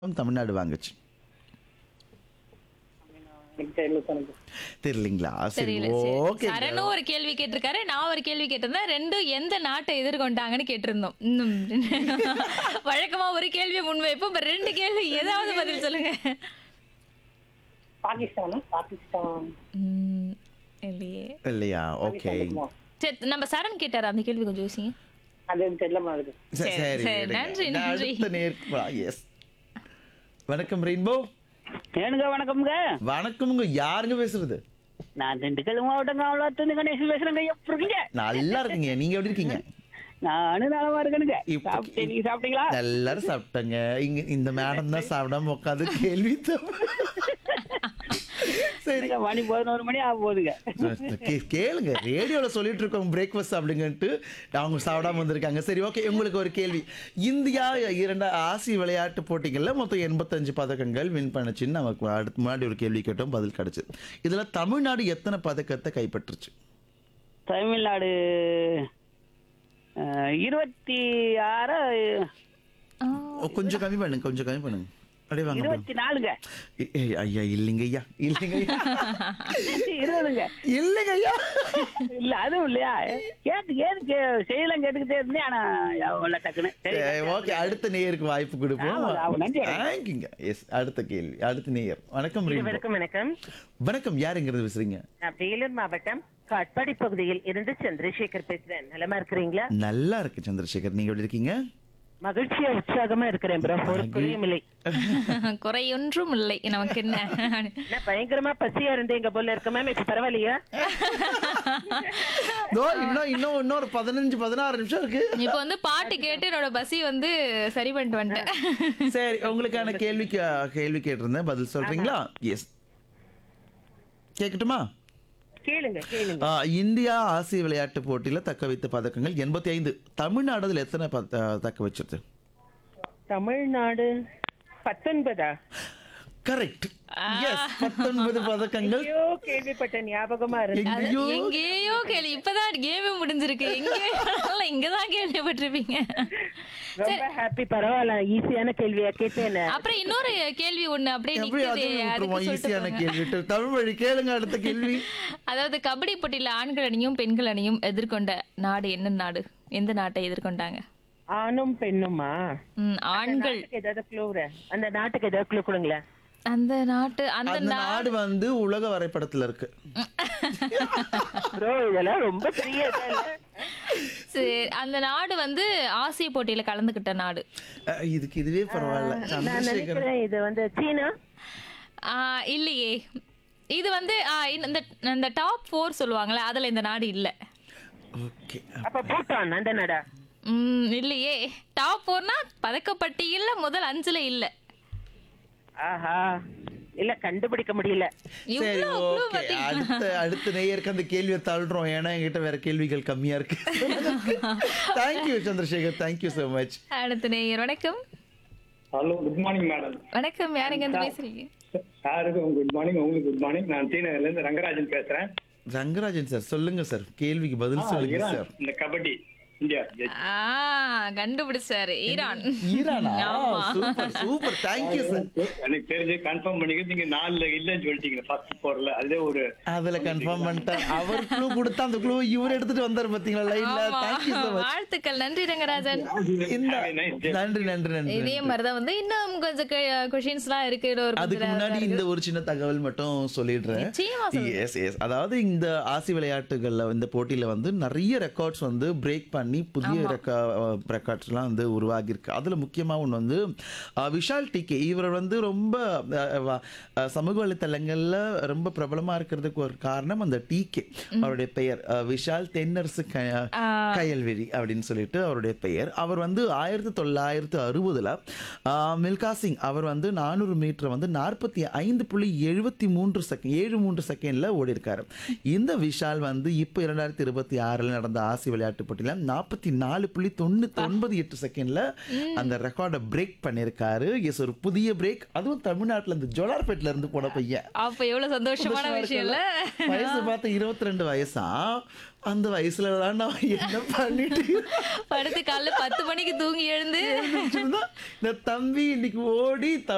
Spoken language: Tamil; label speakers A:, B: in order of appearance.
A: தமிழ்நாடு வாங்குச்சு
B: எனக்கு தெரியல சார் எனக்கு.
A: தெரியலீங்களா சரி
C: தெரியல
A: ஓகே
C: சரணும் ஒரு கேள்வி கேட்டிருக்காரு நான் ஒரு கேள்வி கேட்டிருந்தேன் ரெண்டும் எந்த நாட்டை எதிர்கொண்டாங்கன்னு கேட்டிருந்தோம் இன்னும் வழக்கமா ஒரு கேள்வியை முன்வைப்போம் இப்ப ரெண்டு கேள்வி ஏதாவது பதில் சொல்லுங்க
B: பாகிஸ்தானா பாகிஸ்தான்
C: ம், இல்லையே
A: இல்லையா ஓகே
B: இருக்குமா?
C: சரி நம்ம சரண் கேட்டாரு அந்த கேள்வி கொஞ்சம் யோசிங்க
B: அது எனக்கு தெரியல மாதிரி
A: சரி
C: சரி,
A: சரி விடுங்க.
C: நன்றி,
A: நான்
C: நன்றி.
A: அடுத்த நேருக்கு எஸ் வணக்கம் ரெயின்போ
D: ஏனுங்க வணக்கம்ங்க
A: வணக்கமுங்க யாருங்க பேசுறது
D: நான் திண்டுக்கல் மாவட்டம் காவலாத்து கணேசன் பேசுறேங்க எப்படி இருக்கீங்க
A: நல்லா இருக்கீங்க நீங்க எப்படி இருக்கீங்க
D: நானும் நலமா இருக்கேனுங்க
A: இப்ப-
D: சாப்பிட்டேன் நீங்க சாப்பிட்டீங்களா
A: எல்லாரும் சாப்பிட்டாங்க இங்க இந்த மேடம் தான் சாப்பிடாம உட்காந்து கேள்வி தான். சரி
D: சரிங்க மணி பதினோரு மணி ஆக போகுதுங்க
A: கே- கேளுங்க ரேடியோல சொல்லிட்டு இருக்கோம் பிரேக்ஃபாஸ்ட் அப்படிங்கன்ட்டு அவங்க சாப்பிடாம வந்திருக்காங்க சரி ஓகே உங்களுக்கு ஒரு கேள்வி இந்தியா இரண்டு ஆசிய விளையாட்டு போட்டிகள்ல மொத்தம் எண்பத்தஞ்சு பதக்கங்கள் வின் பண்ணுச்சுன்னு நமக்கு அடுத்து முன்னாடி ஒரு கேள்வி கேட்டோம் பதில் கிடைச்சது இதுல தமிழ்நாடு எத்தனை பதக்கத்தை கைப்பற்றுச்சு
D: தமிழ்நாடு அஹ், இருபத்தி ஆறு
C: ஆ,
A: ஓ, கொஞ்சம் கம்மி பண்ணுங்க கொஞ்சம் கம்மி பண்ணுங்க அப்படியே வாங்க bro.
D: இருபத்தி நாலுங்க
A: ஏ- ஏய், ஐயா இல்லைங்க ஐயா இல்லைங்க ஐயா
D: இருபதுங்க
A: இல்லைங்க ஐயா
D: இல்ல அதுவும் இல்லையா கேட்டு கேட்டு கே- செய்யலாம் கேட்டுக்கிட்டே இருந்தேன் ஆனா உள்ள டக்குன்னு சரி
A: ஓகே அடுத்த நேயருக்கு வாய்ப்பு கொடுப்போம்
D: ஆமா, ஆமா, நன்றி.
A: தேங்க்யூங்க எஸ் அடுத்த கேள்வி அடுத்த நேயர் வணக்கம் ரெயின்போ.
E: வணக்கம் வணக்கம்
A: வணக்கம் யாருங்கிறது பேசுறீங்க
E: நான் வேலூர் மாவட்டம் காட்பாடி பகுதியில் இருந்து சந்திரசேகர் பேசுறேன் நலமா இருக்கிறீங்களா
A: நல்லா இருக்கு சந்திரசேகர் நீங்க எப்படி இருக்கீங்க
E: மகிழ்ச்சியா உற்சாகமா இருக்கிறேன் ப்ரோ ஒரு குறையும் இல்லை
C: குறையொன்றும் இல்லை நமக்கு என்ன
E: நான் பயங்கரமா பசியா இருந்தேங்க போல இருக்க மேம் இப்ப பரவாயில்லையா
A: இதோ இன்னும் இன்னும் இன்னொரு பதினஞ்சு பதினாறு நிமிஷம் இருக்கு
C: இப்போ வந்து பாட்டு கேட்டு என்னோட பசி வந்து சரி பண்ணிட்டு வந்துட்டேன்
A: சரி உங்களுக்கான கேள்வி கே- கேள்வி கேட்டிருந்தேன் பதில் சொல்றீங்களா எஸ் கேட்கட்டுமா
E: கேளுங்க கேளுங்க
A: ஆ, இந்தியா ஆசிய விளையாட்டு போட்டியில தக்க வைத்த பதக்கங்கள் எண்பத்தி ஐந்து தமிழ்நாடு அதுல எத்தனை பத- தக்க வச்சிருது
E: தமிழ்நாடு பத்தொன்பதா
A: கரெக்ட் எஸ் பத்தொன்பது பதக்கங்கள்
E: ஐயோ கேள்விப்பட்ட ஞாபகமா இருக்கு
C: அது
A: எங்கேயோ
C: எங்கேயோ கேள்வி இப்பதான் கேமே முடிஞ்சிருக்கு எங்கேயோ இங்கதான் கேள்விப்பட்டிருப்பீங்க
E: ரொம்ப ஹாப்பி பரவாயில்ல ஈஸியான கேள்வியா கேட்டேன்
C: அப்புறம் இன்னொரு கேள்வி ஒண்ணு அப்படியே
A: எப்படி
C: நிக்குதே
A: அது
C: அதுக்கு சொல்லிட்டு
A: ஈஸியான
C: போங்க.
A: கேள்வி தமிழ் வழி கேளுங்க அடுத்த கேள்வி
C: அதாவது கபடி போட்டியில ஆண்கள் அணியும் பெண்கள் அணியும் எதிர்கொண்ட நாடு என்ன நாடு எந்த நாட்டை எதிர்கொண்டாங்க
E: ஆணும் பெண்ணுமா
C: ம், ஆண்கள்
E: நாட்டுக்கு ஏதாவது க்ளூ அந்த நாட்டுக்கு ஏதாவது க்ளூ கொடுங்களேன்
C: அந்த நாட்டு அந்த
A: அந்த
C: நா-
A: நாடு வந்து உலக வரைபடத்துல இருக்கு
E: ப்ரோ இதெல்லாம் ரொம்ப பெரிய இதா இல்ல?
C: சரி, அந்த நாடு வந்து ஆசிய போட்டியில கலந்துகிட்ட நாடு
A: அஹ், இதுக்கு இதுவே பரவாயில்ல
E: நான்
A: சந்திரசேகர்
E: நினைக்கிறேன் இது வந்து சீனா
C: ஆ, இல்லையே இது வந்து ஆ, இந்த இந்த டாப் ஃபோர் சொல்லுவாங்கல்ல அதுல இந்த நாடு இல்ல
A: ஓகே
E: அப்ப பூட்டான் அந்த நாடா
C: ம், இல்லையே டாப் ஃபோர்னா பதக்கப்பட்டியல்ல முதல் அஞ்சுல இல்ல
E: ஆஹா இல்ல கண்டுபிடிக்க முடியல
A: சரி
C: இவ்வளவு clue
A: ஓகே
C: பாத்தீங்களா?
A: அடுத்த அடுத்த நேயருக்கு அந்த கேள்வியை தள்ளுறோம் ஏன்னா என்கிட்ட வேற கேள்விகள் கம்மியா இருக்கு thank you Chandrasekar thank you so much
C: அடுத்த நேயர் வணக்கம்
F: ஹலோ குட் மார்னிங் மேடம்
C: வணக்கம் யாருங்க இருந்து பேசுறீங்க
F: சாருக்கும் குட் மார்னிங் உங்களுக்கு குட் மார்னிங் நான் டீநகர்ல இருந்து ரங்கராஜன் பேசுறேன்
A: ரங்கராஜன் சார் சொல்லுங்க சார் கேள்விக்கு பதில் சொல்லுங்க
F: ஈரான்,
A: சார்
F: இந்த கபடி இந்தியா
C: ஆ கண்டுபிடிச்சாரு ஈரான்
A: ஈரானா
C: ஆமா.
A: சூப்பர் சூப்பர் தேங்க்யூ சார்
F: எனக்கு தெரிஞ்சு கன்ஃபார்ம் பண்ணிக்க நீங்க நாலுல இல்லன்னு சொல்லிட்டீங்க ஃபர்ஸ்ட் போர்ல அதுவே ஒரு
A: அதுல கன்ஃபார்ம் பண்ணிட்டேன் அவர் க்ளூ கொடுத்தா அந்த க்ளூ இவர் எடுத்துட்டு வந்தாரு பாத்தீங்களா லைன்ல
C: ஆமா.
A: தேங்க்யூ so மச்
C: வாழ்த்துக்கள் நன்றி ரங்கராஜன்
A: இந்த
F: Have a nice day.
A: நன்றி நன்றி நன்றி
C: இதே மாதிரிதான் வந்து இன்னும் கொஞ்சம் கொஷின்ஸ் எல்லாம் இருக்கு இன்னும் ஒரு கொஞ்சம்
A: அதுக்கு முன்னாடி இந்த ஒரு சின்ன தகவல் மட்டும் சொல்லிடுறேன்
C: நிச்சயமா சொல்லுங்க.
A: எஸ் எஸ் அதாவது இந்த ஆசிய விளையாட்டுகள்ல இந்த போட்டியில வந்து நிறைய ரெக்கார்ட்ஸ் வந்து பிரேக் பண்ணி புதிய ரெக்கார்ட்ஸ்லாம் வந்து உருவாகி இருக்கு அதுல முக்கியமா ஒன்று வந்து அஹ், விஷால் டிகே இவர் வந்து ரொம்ப அஹ், வ- அஹ், சமூக வலைத்தளங்கள்ல ரொம்ப பிரபலமா இருக்கிறதுக்கு ஒரு காரணம் அந்த டிகே அவருடைய பெயர் அஹ், விஷால் தென்னரசு க- கயல்வெளி அப்படின்னு சொல்லிட்டு அவருடைய பெயர் அவர் வந்து ஆயிரத்தி தொள்ளாயிரத்து அறுபதுல மில்கா சிங் அவர் வந்து நானூறு மீட்டர் வந்து நாற்பத்தி ஐந்து புள்ளி எழுபத்தி மூன்று செகண்ட் ஏழு மூன்று செகண்ட்ல ஓடி இருக்காரு இந்த விஷால் வந்து இப்போ இரண்டாயிரத்தி இருபத்தி ஆறில் நடந்த ஆசிய விளையாட்டு போட்டியில நாற்பத்தி நாலு புள்ளி தொண்ணூத்தி ஒன்பது எட்டு செகண்ட்ல அந்த ரெக்கார்டை பிரேக் பண்ணியிருக்காரு எஸ் ஒரு புதிய பிரேக் அதுவும் தமிழ்நாட்டுல இந்த ஜோலார்பேட்ல இருந்து போன பையன்
C: அப்ப எவ்வளவு சந்தோஷமான
A: சந்தோஷமா
C: விஷயம் இல்ல
A: இருக்குல்ல? வயசு பார்த்து இருபத்தி ரெண்டு வயசா அந்த வயசுல தான் நான் என்ன பண்ணிட்டு
C: படுத்து காலைல பத்து மணிக்கு தூங்கி எழுந்து
A: இந்த தம்பி இன்னைக்கு ஓடி